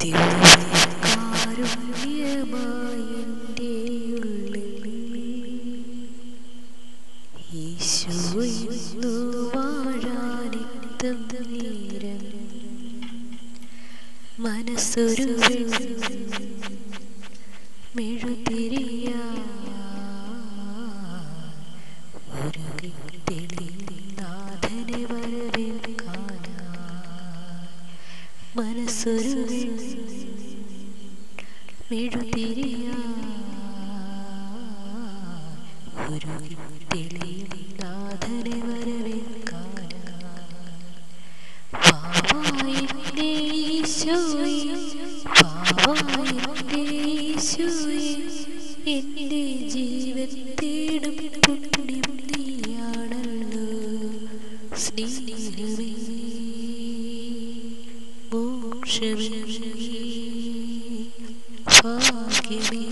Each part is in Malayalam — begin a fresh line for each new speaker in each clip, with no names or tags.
ദിവ്യകാരുണ്യമായെൻ്റെ ഉള്ളിൽ ഈശോ ഇന്നു വാഴാനിത്തം നേരം മനസ്സൊരു മെഴുതിരിയ ഒരു നാഥനെ വരവേൽക്കാനാ മനസ്സൊരു മെഴുതിരിയ ഒരു തെളിയിൽ നാഥനെ വരവേൽക്കാനാ വാവായെന്റെ ഈശോയെ വാവായെന്റെ ഈശോയെ എൻ്റെ ജീവൻ തേടും പുണ്യം നീയാണല്ലോ സ്നേഹമേ മോക്ഷമേ ഭാഗ്യമേ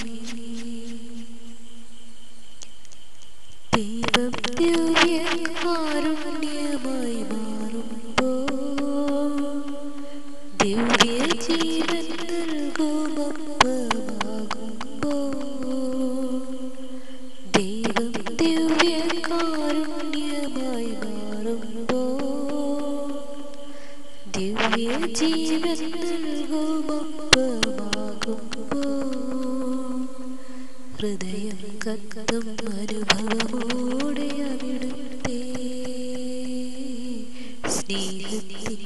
ദൈവം ദിവ്യകാരുണ്യമായി മാറുമ്പോൾ ദിവ്യ ജീവൻ നൽകുമപ്പമാകുമ്പോൾ ദൈവം ദിവ്യകാരുണ്യമായി മാറുമ്പോൾ ദിവ്യ ജീവൻ നൽകുമപ്പമാകുമ്പോൾ ഹൃദയം കത്തും അനുഭവമോടെ അവിടുത്തെ സ്നേഹത്തിൻ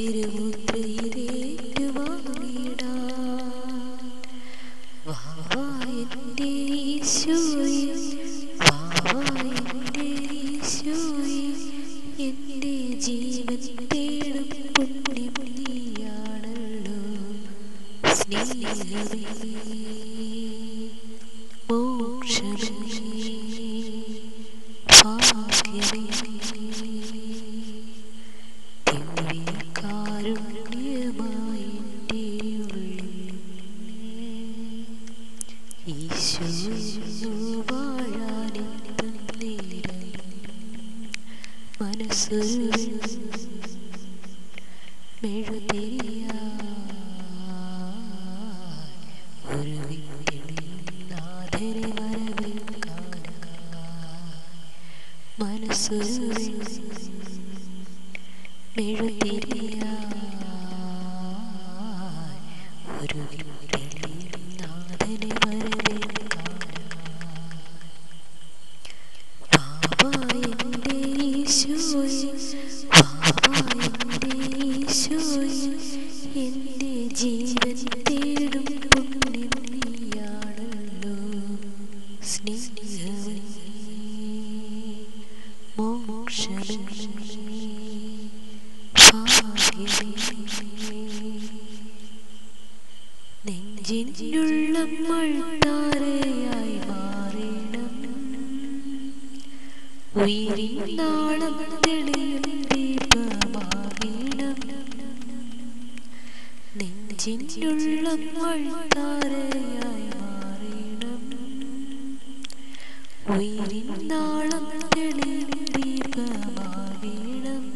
തിരുമുദ്രയിലേറ്റുവാങ്ങിടാൻ വാവായെൻ്റെ ഈശോയെ വാവായെൻ്റെ ഈശോയെ എൻ്റെ ജീവൻ തേടും പുണ്യം നീയാണല്ലോ സ്നേഹമേ മോക്ഷമേ ഭാഗ്യമേ ദിവ്യകാരുണ്യമായി എൻ്റെ ഉള്ളിൽ ഈശോ വാഴാനെത്തും നേരം മനസ്സൊരു മെഴുതിരിയായി ഒരു വീട്ടിൽ നാഥനെ വരവേൽക്കാനായി മനസ്സൊരു മെഴുതിരിയായി ഒരു വീട്ടിൽ നാഥനെ വരവേൽക്കാനായി വാവായെൻ്റെ ഈശോയെ വാവായെൻ്റെ ഈശോയെ എൻ്റെ ജീവൻ തേടും പുണ്യം നീയാണല്ലോ സ്നേഹമേ മോക്ഷമേ ഭാഗ്യമേ നെഞ്ചിനുള്ള മൾത്താരയായി മാറിണം ഉയരിൻ നാളം തെളിയും ദീപമാകണം നെഞ്ചിനുള്ള മൾത്താരയായി മാറിണം ഉയരിൻ നാളം തെളിയും ദീപമാകണം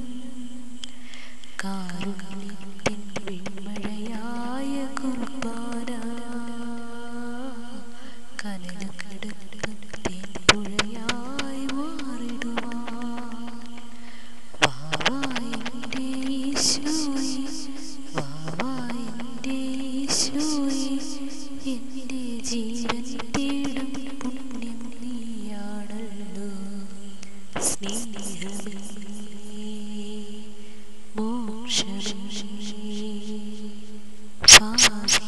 കാരുണ്യത്തിൻ വിൺമഴയായ കുർബാന കനലക്കെടുത്തും തേൻപുഴയായി മാറിടുവാൻ വാവായെൻ്റെ ഈശോയെ വാവായെൻ്റെ ഈശോയെ എൻ്റെ ജീവൻ തേടും പുണ്യം നീയാണല്ലോ സ്നേഹമേ മോക്ഷമേ ഭാഗ്യമേ